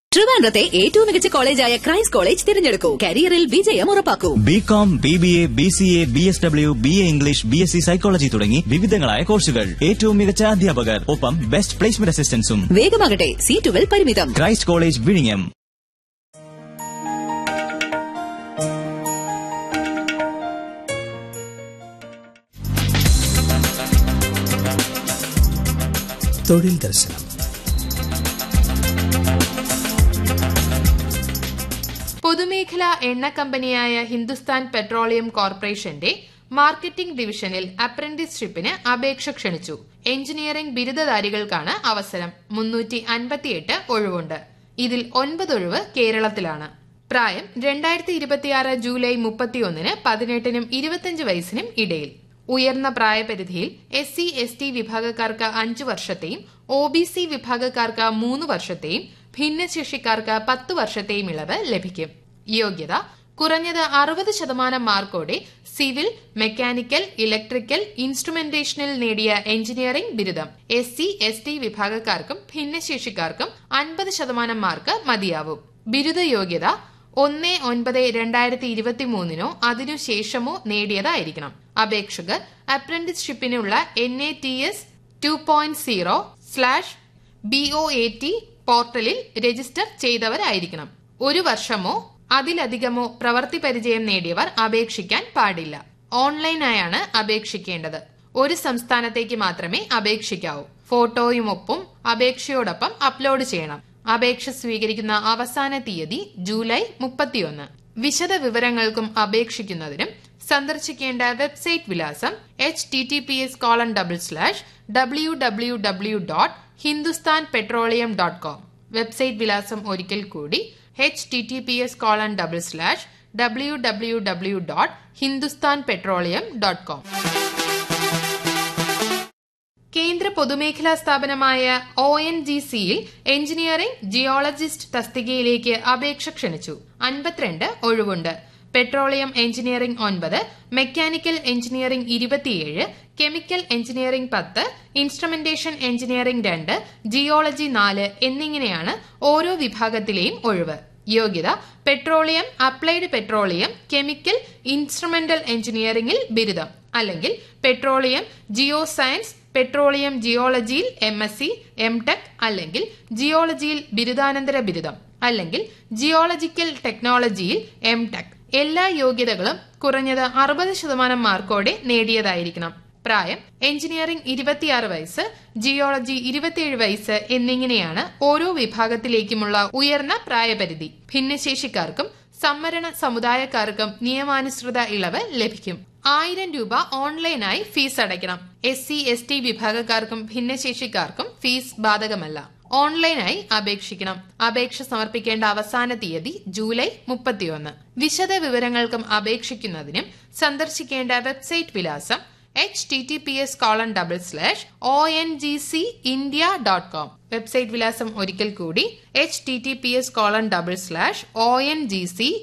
ട്രിവാൻഡ്രത്തെ ഏറ്റവും മികച്ച കോളേജായ Christ college തിരഞ്ഞെടുക്കൂ കരിയറിൽ വിജയം ഉറപ്പാക്കൂ B com B B A B C A B S W B A English B S C psychology തുടങ്ങി വിവിധങ്ങളായ കോഴ്സുകൾ ഏറ്റവും മികച്ച അധ്യാപകർ ഒപ്പം ബെസ്റ്റ് പ്ലേസ്മെന്റ് അസിസ്റ്റൻസും വേഗമാകട്ടെ സീറ്റുകൾ പരിമിതം ക്രൈസ്റ്റ് കോളേജ് വിഴിഞ്ഞം തൊഴിൽ ദർശനം പൊതുമേഖലാ എണ്ണ കമ്പനിയായ ഹിന്ദുസ്ഥാൻ പെട്രോളിയം കോർപ്പറേഷന്റെ മാർക്കറ്റിംഗ് ഡിവിഷനിൽ അപ്രന്റീസ്ഷിപ്പിന് അപേക്ഷ ക്ഷണിച്ചു എഞ്ചിനീയറിംഗ് ബിരുദധാരികൾക്കാണ് അവസരം മുന്നൂറ്റി അൻപത്തിയെട്ട് ഒഴിവുണ്ട് ഇതിൽ ഒൻപത് ഒഴിവ് കേരളത്തിലാണ് പ്രായം രണ്ടായിരത്തി ഇരുപത്തിയാറ് ജൂലൈ മുപ്പത്തിയൊന്നിന് പതിനെട്ടിനും ഇരുപത്തിയഞ്ച് വയസ്സിനും ഇടയിൽ ഉയർന്ന പ്രായപരിധിയിൽ എസ് സി എസ് ടി വിഭാഗക്കാർക്ക് അഞ്ചു വർഷത്തെയും ഒ ബി സി വിഭാഗക്കാർക്ക് മൂന്ന് വർഷത്തെയും ഭിന്നശേഷിക്കാർക്ക് പത്ത് വർഷത്തെയും ഇളവ് ലഭിക്കും യോഗ്യത കുറഞ്ഞത് അറുപത് ശതമാനം മാർക്കോടെ സിവിൽ മെക്കാനിക്കൽ ഇലക്ട്രിക്കൽ ഇൻസ്ട്രുമെന്റേഷനിൽ നേടിയ എഞ്ചിനീയറിംഗ് ബിരുദം എസ് സി എസ് ടി വിഭാഗക്കാർക്കും ഭിന്നശേഷിക്കാർക്കും അൻപത് ശതമാനം മാർക്ക് മതിയാവും ബിരുദ യോഗ്യത ഒന്ന് ഒൻപത് രണ്ടായിരത്തി ഇരുപത്തി മൂന്നിനോ അതിനുശേഷമോ നേടിയതായിരിക്കണം അപേക്ഷകർ അപ്രന്റീസ്ഷിപ്പിനുള്ള N A T S two point zero slash B O A T പോർട്ടലിൽ രജിസ്റ്റർ ചെയ്തവരായിരിക്കണം ഒരു വർഷമോ അതിലധികമോ പ്രവൃത്തി പരിചയം നേടിയവർ അപേക്ഷിക്കാൻ പാടില്ല ഓൺലൈനായാണ് അപേക്ഷിക്കേണ്ടത് ഒരു സംസ്ഥാനത്തേക്ക് മാത്രമേ അപേക്ഷിക്കാവൂ ഫോട്ടോയുമൊപ്പം അപേക്ഷയോടൊപ്പം അപ്ലോഡ് ചെയ്യണം അപേക്ഷ സ്വീകരിക്കുന്ന അവസാന തീയതി ജൂലൈ മുപ്പത്തിയൊന്ന് വിശദ വിവരങ്ങൾക്കും അപേക്ഷിക്കുന്നതിനും സന്ദർശിക്കേണ്ട വെബ്സൈറ്റ് വിലാസം H T T P S colon double slash W W W dot Hindustan petroleum dot com website വിലാസം ഒരിക്കൽ കൂടി H T T P S colon double slash W W W dot Hindustan petroleum dot com കേന്ദ്ര പൊതുമേഖലാ സ്ഥാപനമായ O N G സിയിൽ engineering geologist തസ്തികയിലേക്ക് അപേക്ഷ ക്ഷണിച്ചു അൻപത്തിരണ്ട് ഒഴിവുണ്ട് പെട്രോളിയം എഞ്ചിനീയറിംഗ് ഒൻപത് മെക്കാനിക്കൽ എഞ്ചിനീയറിംഗ് ഇരുപത്തിയേഴ് കെമിക്കൽ എഞ്ചിനീയറിംഗ് പത്ത് ഇൻസ്ട്രുമെന്റേഷൻ എഞ്ചിനീയറിംഗ് രണ്ട് ജിയോളജി നാല് എന്നിങ്ങനെയാണ് ഓരോ വിഭാഗത്തിലെയും ഒഴിവ് യോഗ്യത petroleum applied petroleum chemical instrumental എഞ്ചിനീയറിംഗിൽ ബിരുദം അല്ലെങ്കിൽ പെട്രോളിയം ജിയോ സയൻസ് പെട്രോളിയം ജിയോളജിയിൽ M S C M tech അല്ലെങ്കിൽ ജിയോളജിയിൽ ബിരുദാനന്തര ബിരുദം അല്ലെങ്കിൽ ജിയോളജിക്കൽ ടെക്നോളജിയിൽ എം ടെക് എല്ലാ യോഗ്യതകളും കുറഞ്ഞത് അറുപത് ശതമാനം മാർക്കോടെ നേടിയതായിരിക്കണം പ്രായം എഞ്ചിനീയറിംഗ് ഇരുപത്തിയാറ് വയസ്സ് ജിയോളജി ഇരുപത്തിയേഴ് വയസ്സ് എന്നിങ്ങനെയാണ് ഓരോ വിഭാഗത്തിലേക്കുമുള്ള ഉയർന്ന പ്രായപരിധി ഭിന്നശേഷിക്കാർക്കും സംവരണ സമുദായക്കാർക്കും നിയമാനുസൃത ഇളവ് ലഭിക്കും ആയിരം രൂപ ഓൺലൈനായി ഫീസ് അടയ്ക്കണം എസ് സി എസ് ടി വിഭാഗക്കാർക്കും ഭിന്നശേഷിക്കാർക്കും ഫീസ് ബാധകമല്ല ഓൺലൈനായി അപേക്ഷിക്കണം അപേക്ഷ സമർപ്പിക്കേണ്ട അവസാന തീയതി ജൂലൈ മുപ്പത്തിയൊന്ന് വിശദ വിവരങ്ങൾക്കും അപേക്ഷിക്കുന്നതിനും സന്ദർശിക്കേണ്ട വെബ്സൈറ്റ് വിലാസം H T T P S colon double slash O N G C India dot com website വിലാസം ഒരിക്കൽ കൂടി H T T P S colon double slash O N G C